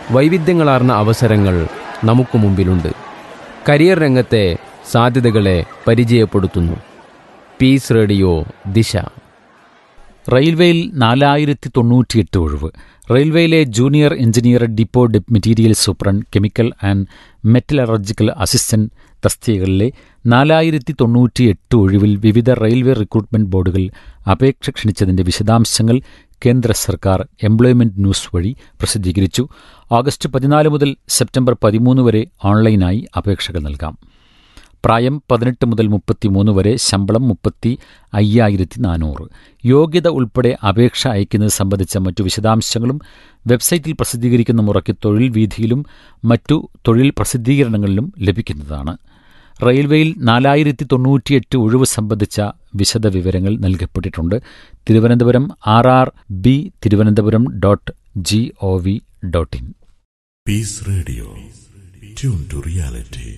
വൈവിധ്യങ്ങളാർന്ന അവസരങ്ങൾ നമുക്ക് മുമ്പിലുണ്ട് കരിയർ രംഗത്തെ സാധ്യതകളെ പരിചയപ്പെടുത്തുന്നു പീസ് റേഡിയോ ദിശ റെയിൽവേയിൽ നാലായിരത്തി തൊണ്ണൂറ്റിയെട്ട് ഒഴിവ് റെയിൽവേയിലെ ജൂനിയർ എഞ്ചിനീയർ ഡിപ്പോ ഡെപ് material superintendent chemical and metallurgical assistant തസ്തികകളിലെ നാലായിരത്തി തൊണ്ണൂറ്റിയെട്ട് ഒഴിവിൽ വിവിധ റെയിൽവേ റിക്രൂട്ട്മെന്റ് ബോർഡുകൾ അപേക്ഷ ക്ഷണിച്ചതിന്റെ വിശദാംശങ്ങൾ കേന്ദ്ര സർക്കാർ എംപ്ലോയ്മെന്റ് ന്യൂസ് വഴി പ്രസിദ്ധീകരിച്ചു ഓഗസ്റ്റ് പതിനാല് മുതൽ സെപ്റ്റംബർ പതിമൂന്ന് വരെ ഓൺലൈനായി അപേക്ഷകൾ നൽകാം പ്രായം പതിനെട്ട് മുതൽ മുപ്പത്തിമൂന്ന് വരെ ശമ്പളം മുപ്പത്തി അയ്യായിരത്തി നാനൂറ് യോഗ്യത ഉൾപ്പെടെ അപേക്ഷ അയക്കുന്നത് സംബന്ധിച്ച മറ്റു വിശദാംശങ്ങളും വെബ്സൈറ്റിൽ പ്രസിദ്ധീകരിക്കുന്ന മുറയ്ക്ക് തൊഴിൽ വീതിയിലും മറ്റു തൊഴിൽ പ്രസിദ്ധീകരണങ്ങളിലും ലഭിക്കുന്നതാണ് റെയിൽവേയിൽ നാലായിരത്തി തൊണ്ണൂറ്റിയെട്ട് ഒഴിവ് സംബന്ധിച്ച വിശദ വിവരങ്ങൾ നൽകപ്പെട്ടിട്ടുണ്ട് Thiruvananthapuram R R B Thiruvananthapuram dot G O V dot in Peace Radio. Tune to reality.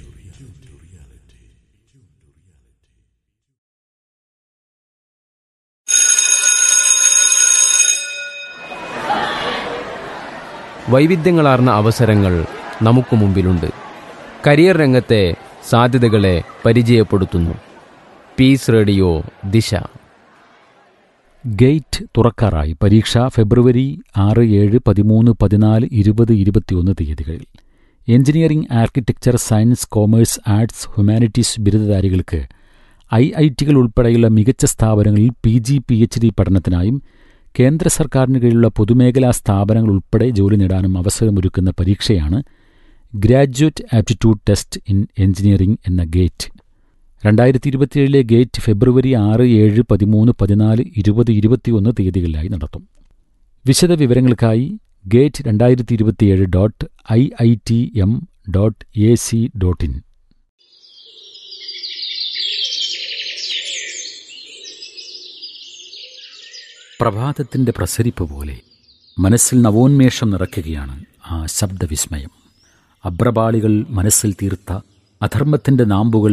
വൈവിധ്യങ്ങളാർന്ന അവസരങ്ങൾ നമുക്ക് മുമ്പിലുണ്ട് കരിയർ രംഗത്തെ സാധ്യതകളെ പരിചയപ്പെടുത്തുന്നു പീസ് റേഡിയോ ദിശ ഗേറ്റ് തുറക്കാറായി പരീക്ഷ ഫെബ്രുവരി ആറ് ഏഴ് പതിമൂന്ന് പതിനാല് ഇരുപത് ഇരുപത്തിയൊന്ന് തീയതികളിൽ engineering architecture science commerce arts humanities ബിരുദധാരികൾക്ക് ഐ ഐ ടികൾ ഉൾപ്പെടെയുള്ള മികച്ച സ്ഥാപനങ്ങളിൽ P G P H D പഠനത്തിനായും കേന്ദ്ര സർക്കാരിന് കീഴിലുള്ള പൊതുമേഖലാ സ്ഥാപനങ്ങൾ ഉൾപ്പെടെ ജോലി നേടാനും അവസരമൊരുക്കുന്ന പരീക്ഷയാണ് graduate aptitude test in engineering എന്ന ഗേറ്റ് രണ്ടായിരത്തി ഇരുപത്തിയേഴിലെ ഗേറ്റ് ഫെബ്രുവരി ആറ് ഏഴ് പതിമൂന്ന് പതിനാല് ഇരുപത് ഇരുപത്തിയൊന്ന് തീയതികളിലായി നടത്തും വിശദ വിവരങ്ങൾക്കായി ഗേറ്റ് രണ്ടായിരത്തി ഇരുപത്തിയേഴ് dot I I T M dot A C dot in പ്രഭാതത്തിന്റെ പ്രസരിപ്പ് പോലെ മനസ്സിൽ നവോന്മേഷം നിറയ്ക്കുകയാണ് ആ ശബ്ദവിസ്മയം അബ്രപാളികൾ മനസ്സിൽ തീർത്ത അധർമ്മത്തിന്റെ നാമ്പുകൾ